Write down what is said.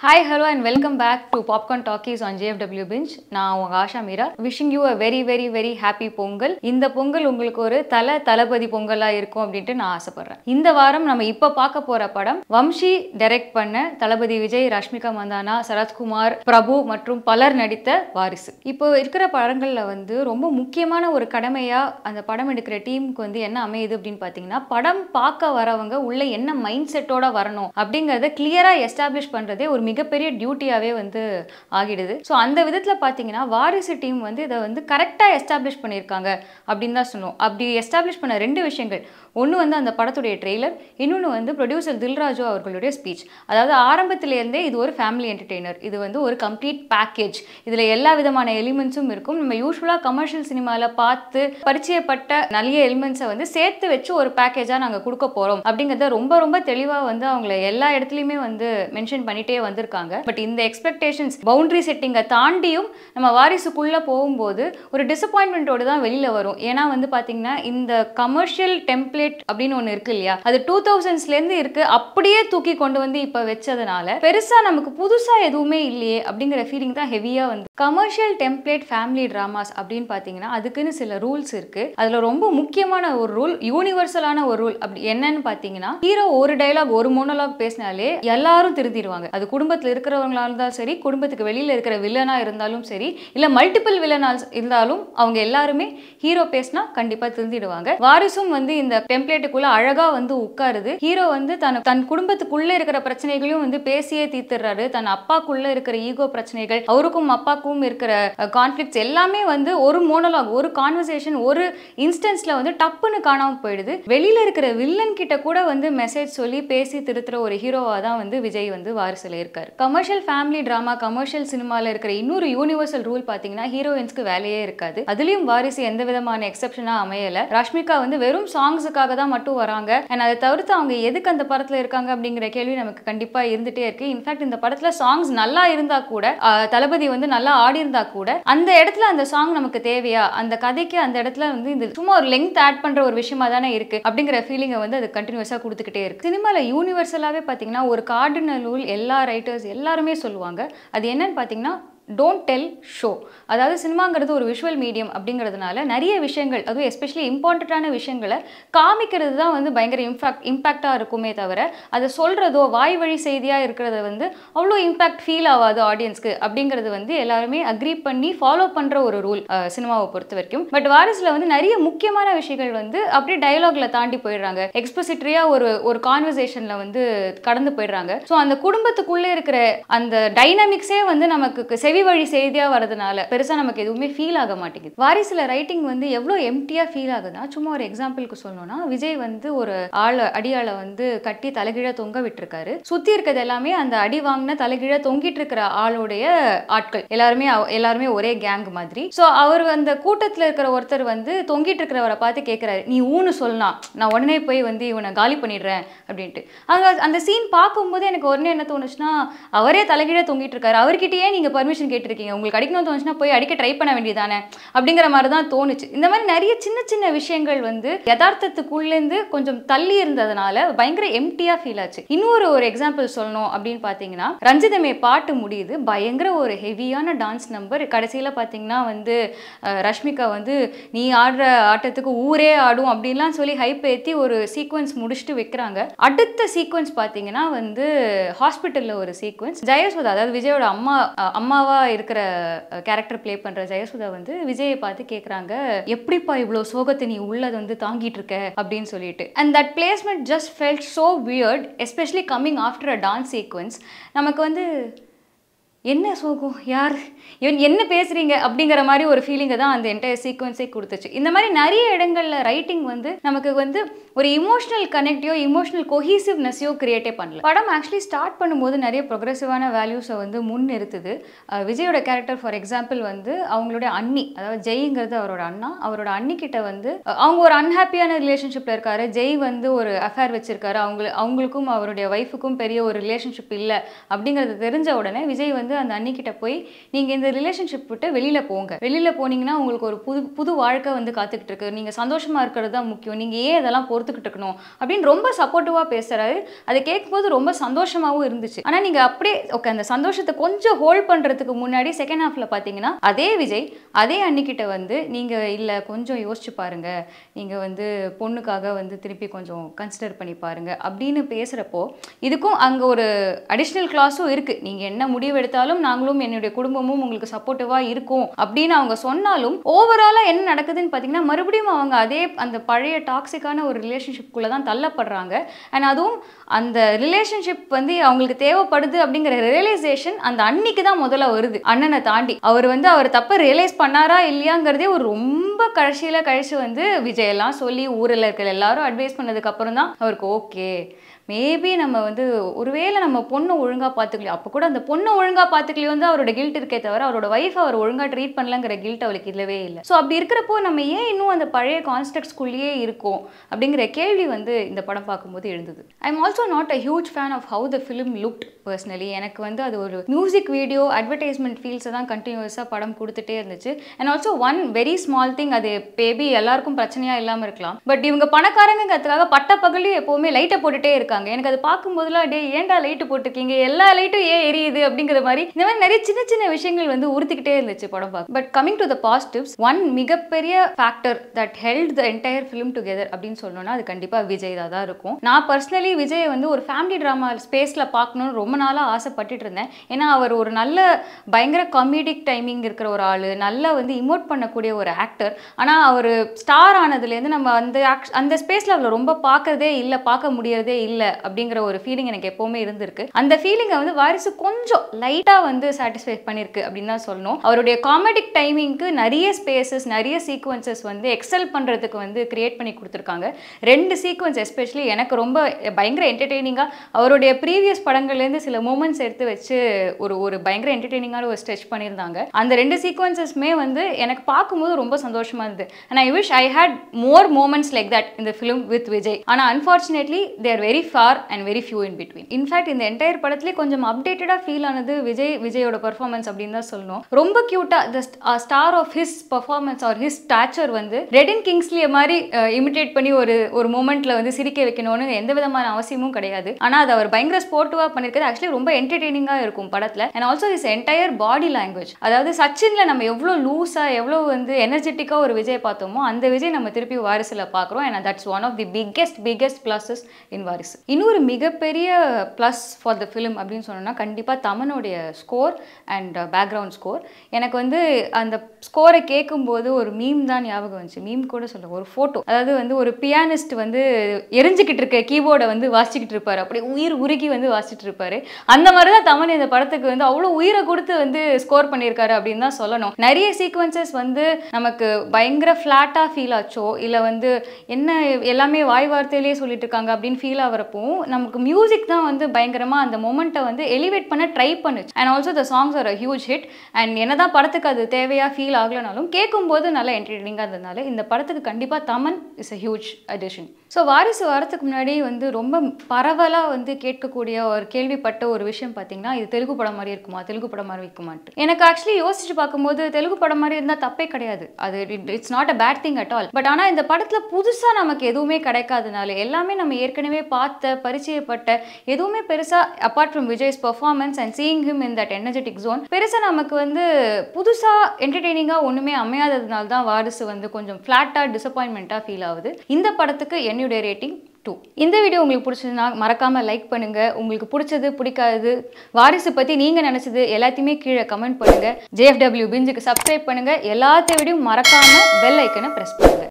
hi hello and welcome back to popcorn talkies on JFW binge நான் உங்க Asha Meera wishing you a very very very happy Pongal இந்த பொங்கல் உங்களுக்கு ஒரு தல தளபதி பொங்கலா இருக்கும் அப்படின்ட்டு நான் ஆசைப்படுறேன் இந்த வாரம் நம்ம இப்போ பார்க்க போற படம் வம்ஷி டைரக்ட் பண்ண தளபதி விஜய் ரஷ்மிகா மந்தானா சரத்குமார் பிரபு மற்றும் பலர் நடித்த வாரிசு இப்போ இருக்கிற படங்கள்ல வந்து ரொம்ப முக்கியமான ஒரு கடமையா அந்த படம் எடுக்கிற டீமுக்கு வந்து என்ன அமையுது அப்படின்னு பார்த்தீங்கன்னா படம் பார்க்க வரவங்க உள்ள என்ன மைண்ட் செட்டோட வரணும் அப்படிங்கறத கிளியரா எஸ்டாப்ளிஷ் பண்றதே ஒரு மிகப்பெரிய டியூட்டியாவே வந்து ஆகிடுது ஸோ அந்த விதத்தில் பார்த்தீங்கன்னா வாரிசு டீம் வந்து இதை வந்து கரெக்டாக எஸ்டாப்ளிஷ் பண்ணியிருக்காங்க அப்படின்னு தான் சொன்னோம் அப்படி எஸ்டாப்ளிஷ் பண்ண ரெண்டு விஷயங்கள் ஒன்று வந்து அந்த படத்துடைய ட்ரெய்லர் இன்னொன்று வந்து ப்ரொடியூசர் தில்ராஜு அவர்களுடைய ஸ்பீச் அதாவது ஆரம்பத்திலேருந்தே இது ஒரு ஃபேமிலி என்டர்டெய்னர் இது வந்து ஒரு கம்ப்ளீட் பேக்கேஜ் இதில் எல்லா விதமான எலிமெண்ட்ஸும் இருக்கும் நம்ம யூஸ்வலாக கமர்ஷியல் சினிமாவில் பார்த்து பரிச்சயப்பட்ட நிறைய எலிமெண்ட்ஸை வந்து சேர்த்து வச்சு ஒரு பேக்கேஜாக நாங்கள் கொடுக்க போகிறோம் அப்படிங்கிறத ரொம்ப ரொம்ப தெளிவாக வந்து அவங்கள எல்லா இடத்துலையுமே வந்து மென்ஷன் பண்ணிட்டே வந்திருக்காங்க பட் இந்த எக்ஸ்பெக்டேஷன்ஸ் பவுண்டரி செட்டிங்கை தாண்டியும் நம்ம வாரிசுக்குள்ளே போகும்போது ஒரு டிசப்பாயின்மெண்ட்டோடு தான் வெளியில் வரும் ஏன்னா வந்து பார்த்தீங்கன்னா இந்த கமர்ஷியல் டெம்ப்ளேட் அப்படின்னு ஒன்று இருக்கு இல்லையா அது டூ தௌசண்ட்ஸ்லேருந்து இருக்கு அப்படியே தூக்கி கொண்டு வந்து இப்போ வச்சதுனால பெருசாக நமக்கு புதுசாக எதுவுமே இல்லையே அப்படிங்கிற ஃபீலிங் தான் ஹெவியாக வந்து கமர்ஷியல் டெம்ப்ளேட் ஃபேமிலி ட்ராமாஸ் அப்படின்னு பார்த்தீங்கன்னா அதுக்குன்னு சில ரூல்ஸ் இருக்கு அதில் ரொம்ப முக்கியமான ஒரு ரூல் யூனிவர்சலான ஒரு ரூல் அப்படி என்னன்னு பார்த்தீங்கன்னா ஹீரோ ஒரு டைலாக் ஒரு மோனோலாக் பேசினாலே எல்லாரும் திருத்திடுவாங்க அது குடும்பத்தில் இருக்கிறவங்களா இருந்தாலும் சரி குடும்பத்துக்கு வெளியில் இருக்கிற வில்லனா இருந்தாலும் சரி இல்லை மல்டிபிள் வில்லனா இருந்தாலும் அவங்க எல்லாருமே ஹீரோ பேசினா கண்டிப்பாக திருந்திடுவாங்க வாரிசும் வந்து இந்த டெம்ப்ளேட்டுக்குள்ள அழகா வந்து உட்காருது ஹீரோ வந்து தன் தன் குடும்பத்துக்குள்ள இருக்கிற பிரச்சனைகளையும் வந்து பேசியே தீர்த்துறாரு தன் அப்பாக்குள்ள இருக்கிற ஈகோ பிரச்சனைகள் அவருக்கும் அப்பாக்கும் இருக்கிற கான்ஃபிளிக்ஸ் எல்லாமே வந்து ஒரு மோனலாக் ஒரு கான்வர்சேஷன் ஒரு இன்ஸ்டன்ஸ்ல வந்து டப்புன்னு காணாம போயிடுது வெளியில இருக்கிற வில்லன் கிட்ட கூட வந்து மெசேஜ் சொல்லி பேசி திருத்துற ஒரு ஹீரோவா தான் வந்து விஜய் வந்து வாரிசுல இருக்காரு கமர்ஷியல் ஃபேமிலி டிராமா கமர்ஷியல் சினிமால இருக்கிற இன்னொரு யூனிவர்சல் ரூல் பாத்தீங்கன்னா ஹீரோயின்ஸ்க்கு வேலையே இருக்காது அதுலயும் வாரிசு எந்த விதமான எக்ஸப்ஷனா அமையல ரஷ்மிகா வந்து வெறும் சாங்ஸுக்காக தான் மட்டும் வராங்க அண்ட் அதை தவிர்த்து அவங்க எதுக்கு அந்த படத்துல இருக்காங்க அப்படிங்கிற கேள்வி நமக்கு கண்டிப்பா இருந்துட்டே இருக்கு இன்ஃபேக்ட் இந்த படத்துல சாங்ஸ் நல்லா இருந்தா கூட ஆஹ், தளபதி வந்து நல்லா ஆடி இருந்தா கூட அந்த இடத்துல அந்த சாங் நமக்கு தேவையா அந்த கதைக்கு அந்த இடத்துல வந்து இந்த சும்மா ஒரு லெங்த் ஆட் பண்ற ஒரு விஷயமா தானே இருக்கு அப்படிங்கிற ஃபீலிங்கை வந்து அது கண்டினியூஸா கொடுத்துக்கிட்டே இருக்கு சினிமால யூனிவர்சலாவே பாத்தீங்கன்னா ஒரு கார்டினல் ரூல் எல்லா ரைட்டர்ஸ் எல்லாருமே சொல்லுவாங்க அது என்னன்னு பாத்தீங்கன்னா டோன்ட் டெல் ஷோ அதாவது சினிமாங்கிறது ஒரு விஷுவல் மீடியம் அப்படிங்கிறதுனால நிறைய விஷயங்கள் அதுவும் எஸ்பெஷலி இம்பார்ட்டண்ட்டான விஷயங்களை காமிக்கிறது தான் வந்து பயங்கர இம்பாக்ட் இம்பாக்டாக இருக்குமே தவிர அதை சொல்கிறதோ வாய் வழி செய்தியாக இருக்கிறத வந்து அவ்வளோ இம்பாக்ட் ஃபீல் ஆகாது ஆடியன்ஸ்க்கு அப்படிங்கிறது வந்து எல்லாருமே அக்ரி பண்ணி ஃபாலோ பண்ணுற ஒரு ரூல் சினிமாவை பொறுத்த வரைக்கும் பட் வாரிசில் வந்து நிறைய முக்கியமான விஷயங்கள் வந்து அப்படியே டயலாக்ல தாண்டி போயிடுறாங்க எக்ஸ்பிசிட்ரியாக ஒரு ஒரு கான்வர்சேஷனில் வந்து கடந்து போயிடுறாங்க ஸோ அந்த குடும்பத்துக்குள்ளே இருக்கிற அந்த டைனமிக்ஸே வந்து நமக்கு செவி வழி செய்தியாக வரதுனால பெருசாக நமக்கு எதுவுமே ஃபீல் ஆக மாட்டேங்குது வாரிசில் ரைட்டிங் வந்து எவ்வளோ எம்டியாக ஃபீல் ஆகுதுன்னா சும்மா ஒரு எக்ஸாம்பிளுக்கு சொல்லணும்னா விஜய் வந்து ஒரு ஆளை அடியாளை வந்து கட்டி தலைகீழ தொங்க விட்டுருக்காரு சுற்றி இருக்கிறது எல்லாமே அந்த அடி வாங்கின தலைகீழ தொங்கிட்டு இருக்கிற ஆளுடைய ஆட்கள் எல்லாருமே அவ- எல்லாருமே ஒரே கேங் மாதிரி ஸோ அவர் அந்த கூட்டத்தில் இருக்கிற ஒருத்தர் வந்து தொங்கிட்டு இருக்கிறவரை பார்த்து கேட்குறாரு நீ ஊன்னு சொல்லலாம் நான் உடனே போய் வந்து இவனை காலி பண்ணிடுறேன் அப்படின்ட்டு அங்கே அந்த சீன் பார்க்கும்போது எனக்கு உடனே என்ன தோணுச்சுன்னா அவரே தலைகீழ தொங்கிட்டு இருக்காரு அவர்கிட்டயே நீங்க பர்மிஷன் கேட்டிருக்கீங்க உங்களுக்கு அடிக்கணும்னு தோணுச்சுன்னா போய் அடிக்க ட்ரை பண்ண வேண்டியதானே அப்படிங்கிற மாதிரி தான் தோணுச்சு இந்த மாதிரி நிறைய சின்ன சின்ன விஷயங்கள் வந்து யதார்த்தத்துக்குள்ளேருந்து கொஞ்சம் தள்ளி இருந்ததுனால பயங்கர எம்டியா ஃபீல் ஆச்சு இன்னொரு ஒரு எக்ஸாம்பிள் சொல்லணும் அப்படின்னு பார்த்தீங்கன்னா ரஞ்சிதமே பாட்டு முடியுது பயங்கர ஒரு ஹெவியான டான்ஸ் நம்பர் கடைசியில் பார்த்தீங்கன்னா வந்து அஹ், ரஷ்மிகா வந்து நீ ஆடுற ஆட்டத்துக்கு ஊரே ஆடும் அப்படின்லாம் சொல்லி ஹைப் ஏற்றி ஒரு சீக்வன்ஸ் முடிச்சுட்டு வைக்கிறாங்க அடுத்த சீக்வன்ஸ் பார்த்தீங்கன்னா வந்து ஹாஸ்பிட்டலில் ஒரு சீக்வன்ஸ் ஜெயசுதா அதாவது விஜயோட அம்மா அஹ், அம்மாவா இருக்கிற கேரக்டர் ப்ளே பண்ற ஜெயசுதா வந்து விஜயை பார்த்து கேட்குறாங்க எப்படிப்பா இவ்வளோ சோகத்தை நீ உள்ளது வந்து தாங்கிட்டு இருக்க அப்படின்னு சொல்லிட்டு and that placement just felt so weird especially coming after a dance sequence நமக்கு வந்து என்ன சோகம் யார் இவன் என்ன பேசுறீங்க அப்படிங்கிற மாதிரி ஒரு ஃபீலிங்கை தான் அந்த என்டையர் சீக்வன்ஸே கொடுத்துச்சு இந்த மாதிரி நிறைய இடங்கள்ல ரைட்டிங் வந்து நமக்கு வந்து ஒரு இமோஷனல் கனெக்டையோ இமோஷனல் கொஹீசிவ்னஸையோ கிரியேட்டே பண்ணல படம் ஆக்சுவலி ஸ்டார்ட் பண்ணும்போது நிறைய ப்ரொக்ரெசிவான வேல்யூஸை வந்து முன் நிறுத்துது அஹ் விஜயோட கேரக்டர் ஃபார் எக்ஸாம்பிள் வந்து அவங்களுடைய அண்ணி அதாவது ஜெய்ங்கிறது அவரோட அண்ணா அவரோட அண்ணி கிட்ட வந்து அஹ் அவங்க ஒரு அன்ஹாப்பியான ரிலேஷன்ஷிப்ல இருக்காரு ஜெய் வந்து ஒரு அஃபேர் வச்சிருக்காரு அவங்க அவங்களுக்கும் அவருடைய ஒய்ஃபுக்கும் பெரிய ஒரு ரிலேஷன்ஷிப் இல்லை அப்படிங்கிறது தெரிஞ்ச உடனே விஜய் வந்து வந்து அந்த அன்னிக்கிட்ட போய் நீங்கள் இந்த ரிலேஷன்ஷிப் விட்டு வெளியில் போங்க வெளியில் போனீங்கன்னா உங்களுக்கு ஒரு புது புது வாழ்க்கை வந்து காத்துக்கிட்டு இருக்கு நீங்கள் சந்தோஷமாக இருக்கிறது தான் முக்கியம் நீங்கள் ஏன் இதெல்லாம் பொறுத்துக்கிட்டு இருக்கணும் அப்படின்னு ரொம்ப சப்போர்ட்டிவாக பேசுகிறாரு அதை கேட்கும்போது ரொம்ப சந்தோஷமாகவும் இருந்துச்சு ஆனால் நீங்கள் அப்படியே ஓகே அந்த சந்தோஷத்தை கொஞ்சம் ஹோல்ட் பண்ணுறதுக்கு முன்னாடி செகண்ட் ஹாஃபில் பார்த்தீங்கன்னா அதே விஜய் அதே அன்னிக்கிட்ட வந்து நீங்கள் இல்லை கொஞ்சம் யோசிச்சு பாருங்க நீங்கள் வந்து பொண்ணுக்காக வந்து திருப்பி கொஞ்சம் கன்சிடர் பண்ணி பாருங்க அப்படின்னு பேசுகிறப்போ இதுக்கும் அங்கே ஒரு அடிஷ்னல் கிளாஸும் இருக்குது நீங்கள் என்ன முடிவு எடுத்தாலும் நாங்களும் என்னுடைய குடும்பமும் உங்களுக்கு சப்போர்ட்டிவாக இருக்கும் அப்படின்னு அவங்க சொன்னாலும் ஓவராலாக என்ன நடக்குதுன்னு பார்த்தீங்கன்னா மறுபடியும் அவங்க அதே அந்த பழைய டாக்ஸிக்கான ஒரு ரிலேஷன்ஷிப்குள்ளே தான் தள்ளப்படுறாங்க அண்ட் அதுவும் அந்த ரிலேஷன்ஷிப் வந்து அவங்களுக்கு தேவைப்படுது அப்படிங்கிற ரியலைசேஷன் அந்த அன்னிக்கு தான் முதல்ல வருது அண்ணனை தாண்டி அவர் வந்து அவர் தப்பை ரியலைஸ் பண்ணாரா இல்லையாங்கிறதே ஒரு ரொம்ப கடைசியில் கழிச்சு வந்து விஜய் எல்லாம் சொல்லி ஊரில் இருக்கிற எல்லாரும் அட்வைஸ் பண்ணதுக்கு அப்புறம் தான் அவருக்கு ஓகே மேபி நம்ம வந்து ஒருவேளை நம்ம பொண்ணை ஒழுங்காக பார்த்துக்கலையோ அப்போ கூட அந்த பொண்ணை ஒழுங்காக பார்த்துக்கலையோ வந்து அவரோட கில்ட் இருக்கே தவிர அவரோட ஒய்ஃப் அவர் ஒழுங்காக ட்ரீட் பண்ணலங்கிற கில்ட் அவளுக்கு இல்லவே இல்லை ஸோ அப்படி இருக்கிறப்போ நம்ம ஏன் இன்னும் அந்த பழைய கான்ஸ்ட்ரக்ட்ஸ்குள்ளேயே இருக்கோம் அப்படிங்கிற கேள்வி வந்து இந்த படம் பார்க்கும்போது எழுந்தது I am also not a huge fan of how the film looked personally எனக்கு வந்து அது ஒரு மியூசிக் வீடியோ அட்வர்டைஸ்மெண்ட் ஃபீல்ஸை தான் கண்டினியூஸாக படம் கொடுத்துட்டே இருந்துச்சு and also one very small thing அது பேபி எல்லாருக்கும் பிரச்சனையாக இல்லாமல் இருக்கலாம் பட் இவங்க பணக்காரங்கிறதுக்காக பட்ட பகலையும் எப்போவுமே லைட்டை போட்டுட்டே இருக்காங்க எனக்கு அது பார்க்கும்போதுலாம் டே ஏன்டா லைட்டு போட்டிருக்கீங்க எல்லா லைட்டும் ஏன் எரியுது அப்படிங்கிற மாதிரி இந்த மாதிரி நிறைய சின்ன சின்ன விஷயங்கள் வந்து உறுத்திக்கிட்டே இருந்துச்சு படம் பார்க்க but coming to the positives one மிகப்பெரிய factor that held the entire film together அப்படின்னு சொல்லணும்னா அது கண்டிப்பாக விஜய் தான் தான் இருக்கும் நான் பர்சனலி விஜய் வந்து ஒரு ஃபேமிலி ட்ராமா ஸ்பேஸில் பார்க்கணும்னு ரொம்ப நாளாக ஆசைப்பட்டுட்டு இருந்தேன் ஏன்னா அவர் ஒரு நல்ல பயங்கர காமெடிக் டைமிங் இருக்கிற ஒரு ஆள் நல்லா வந்து இமோட் பண்ணக்கூடிய ஒரு ஆக்டர் ஆனால் அவர் ஸ்டார் ஆனதுலேருந்து நம்ம அந்த act- அந்த ஸ்பேஸில் அவளை ரொம்ப பார்க்கறதே இல்லை பார்க்க முடியறதே இல்லை அப்படிங்கிற ஒரு ஃபீலிங் எனக்கு எப்போவுமே இருந்திருக்கு அந்த ஃபீலிங்கை வந்து வாரிசு கொஞ்சம் லைட்டாக வந்து சாட்டிஸ்ஃபை பண்ணியிருக்கு அப்படின்னு தான் சொல்லணும் அவருடைய காமெடிக் டைமிங்க்கு நிறைய ஸ்பேசஸ் நிறைய சீக்வன்சஸ் வந்து எக்ஸல் பண்ணுறதுக்கு வந்து கிரியேட் பண்ணி கொடுத்துருக்காங்க ரெண்டு சீக்வன்ஸ் எஸ்பெஷலி எனக்கு ரொம்ப பயங்கர என்டர்டெய்னிங்காக அவருடைய ப்ரீவியஸ் படங்கள்லேருந்து சில மூமெண்ட்ஸ் எடுத்து வச்சு ஒரு ஒரு பயங்கர என்டர்டெய்னிங்கான ஒரு ஸ்ட்ரெச் பண்ணியிருந்தாங்க அந்த ரெண்டு சீக்வன்சஸ்மே வந்து எனக்கு பார்க்கும்போது ரொம்ப சந்தோஷமாக இருந்தது and I wish I had more moments like that இந்த ஃபிலிம் வித் விஜய் ஆனால் unfortunately there very far and very few in between in fact இந்த என்டையர் படத்துலேயே கொஞ்சம் அப்டேட்டடாக ஃபீல் ஆனது விஜய் விஜயோட பர்ஃபார்மன்ஸ் அப்படின்னு தான் சொல்லணும் ரொம்ப க்யூட்டாக the star of his performance or his stature வந்து ரெடின் கிங்ஸ்லிய மாதிரி இமிட்டேட் பண்ணி ஒரு ஒரு மூமெண்ட்டில் வந்து சிரிக்க வைக்கணும்னு எந்த விதமான அவசியமும் கிடையாது ஆனால் அது அவர் பயங்கர ஸ்போர்ட்டிவாக பண்ணியிருக்கிறது ஆக்சுவலி ரொம்ப என்டர்டெய்னிங்காக இருக்கும் படத்தில் and also is entire body language அதாவது சச்சினில் நம்ம எவ்வளோ லூஸாக எவ்வளோ வந்து எனர்ஜெட்டிக்காக ஒரு விஜய் பார்த்தோமோ அந்த விஜய் நம்ம திருப்பி வாரிசில் பார்க்குறோம் and that's one of the biggest biggest pluses in Varisu இன்னொரு மிகப்பெரிய ப்ளஸ் ஃபார் த ஃபிலிம் அப்படின்னு சொன்னோம்னா கண்டிப்பாக தமனுடைய ஸ்கோர் அண்ட் பேக்ரவுண்ட் ஸ்கோர் எனக்கு வந்து அந்த ஸ்கோரை கேட்கும்போது ஒரு மீம் தான் ஞாபகம் வந்துச்சு மீம் கூட சொல்ல ஒரு ஃபோட்டோ அதாவது வந்து ஒரு பியானிஸ்ட் வந்து எரிஞ்சுக்கிட்டு இருக்க கீபோர்டை வந்து வாசிச்சுக்கிட்டு இருப்பாரு அப்படி உயிர் உருகி வந்து வாசிச்சுட்டு இருப்பாரு அந்த மாதிரி தான் தமன் இந்த படத்துக்கு வந்து அவ்வளோ உயிரை கொடுத்து வந்து ஸ்கோர் பண்ணியிருக்காரு அப்படின்னு தான் சொல்லணும் நிறைய சீக்வன்சஸ் வந்து நமக்கு பயங்கர ஃப்ளாட்டாக ஃபீல் ஆச்சோ இல்லை வந்து என்ன எல்லாமே வாய் வார்த்தையிலேயே சொல்லிட்டு இருக்காங்க அப்படின்னு ஃபீல் ஆகிறப்போ நமக்கு மியூசிக் தான் வந்து பயங்கரமாக அந்த மொமெண்ட்டை வந்து எலிவேட் பண்ண ட்ரை பண்ணுச்சு and also the songs are a huge hit and என்னதான் படத்துக்கு அது தேவையாக ஃபீல் ஆகலைனாலும் கேட்கும்போது நல்லா என்டர்டெய்னிங்காக இருந்ததுனால இந்த படத்துக்கு கண்டிப்பாக Thaman is a huge addition so Varisu வரத்துக்கு முன்னாடி வந்து ரொம்ப பரவலாக வந்து கேட்கக்கூடிய ஒரு கேள்விப்பட்ட ஒரு விஷயம் பார்த்தீங்கன்னா இது தெலுங்கு படம் மாதிரி இருக்குமா தெலுங்கு படம் மாதிரி இருக்குமான்ட்டு எனக்கு ஆக்சுவலி யோசிச்சு பார்க்கும்போது தெலுங்கு படம் மாதிரி இருந்தால் தப்பே கிடையாது அது it's not a bad thing at all but ஆனால் இந்த படத்தில் புதுசாக நமக்கு எதுவுமே கிடைக்காதனால எல்லாமே நம்ம ஏற்கனவே பார்த்த பரிச்சயப்பட்ட எதுவுமே பெருசாக apart from Vijay's performance and seeing him in that energetic zone பெருசாக நமக்கு வந்து புதுசாக என்டர்டெய்னிங்காக ஒன்றுமே அமையாததுனால தான் வாரிசு வந்து கொஞ்சம் ஃப்ளாட்டாக டிசப்பாயின்மெண்ட்டாக ஃபீல் ஆகுது இந்த படத்துக்கு என்னுடைய ரேட்டிங் டூ இந்த வீடியோ உங்களுக்கு பிடிச்சதுன்னா மறக்காமல் லைக் பண்ணுங்கள் உங்களுக்கு பிடிச்சது பிடிக்காதது வாரிசு பற்றி நீங்கள் நினச்சது எல்லாத்தையுமே கீழே கமெண்ட் பண்ணுங்கள் ஜேஎஃப்டபிள்யூ பிஞ்சுக்கு சப்ஸ்கிரைப் பண்ணுங்கள் எல்லாத்த விடையும் மறக்காமல் பெல் ஐக்கனை ப்ரெஸ் பண்ணுங்கள்